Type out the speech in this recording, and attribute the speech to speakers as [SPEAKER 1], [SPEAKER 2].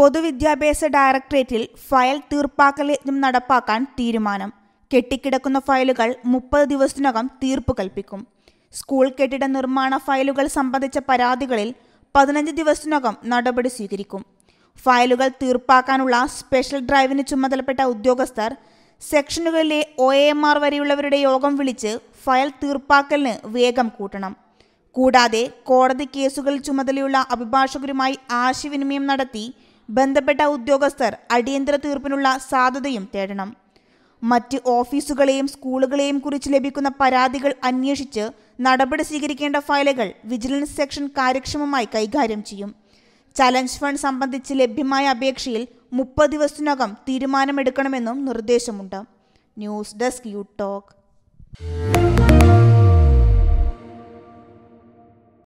[SPEAKER 1] പൊതുവിദ്യാഭ്യാസ ഡയറക്ടറേറ്റിൽ ഫയൽ തീർപ്പാക്കൽ യജ്ഞം നടപ്പാക്കാൻ തീരുമാനം കെട്ടിക്കിടക്കുന്ന ഫയലുകൾ മുപ്പത് ദിവസത്തിനകം തീർപ്പ് കൽപ്പിക്കും സ്കൂൾ കെട്ടിട നിർമ്മാണ ഫയലുകൾ സംബന്ധിച്ച പരാതികളിൽ പതിനഞ്ച് ദിവസത്തിനകം നടപടി സ്വീകരിക്കും ഫയലുകൾ തീർപ്പാക്കാനുള്ള സ്പെഷ്യൽ ഡ്രൈവിന് ചുമതലപ്പെട്ട ഉദ്യോഗസ്ഥർ സെക്ഷനുകളിലെ ഒ എം ആർ വരെയുള്ളവരുടെ യോഗം വിളിച്ച് ഫയൽ തീർപ്പാക്കലിന് വേഗം കൂട്ടണം കൂടാതെ കോടതി കേസുകളിൽ ചുമതലയുള്ള അഭിഭാഷകരുമായി ആശയവിനിമയം നടത്തി ബന്ധപ്പെട്ട ഉദ്യോഗസ്ഥർ അടിയന്തര തീർപ്പിനുള്ള സാധ്യതയും തേടണം മറ്റ് ഓഫീസുകളെയും സ്കൂളുകളെയും കുറിച്ച് ലഭിക്കുന്ന പരാതികൾ അന്വേഷിച്ച് നടപടി സ്വീകരിക്കേണ്ട ഫയലുകൾ വിജിലൻസ് സെക്ഷൻ കാര്യക്ഷമമായി കൈകാര്യം ചെയ്യും ചലഞ്ച് ഫണ്ട് സംബന്ധിച്ച് ലഭ്യമായ അപേക്ഷയിൽ മുപ്പത് ദിവസത്തിനകം തീരുമാനമെടുക്കണമെന്നും നിർദ്ദേശമുണ്ട് ന്യൂസ് ഡെസ്ക് യു ടോക്ക്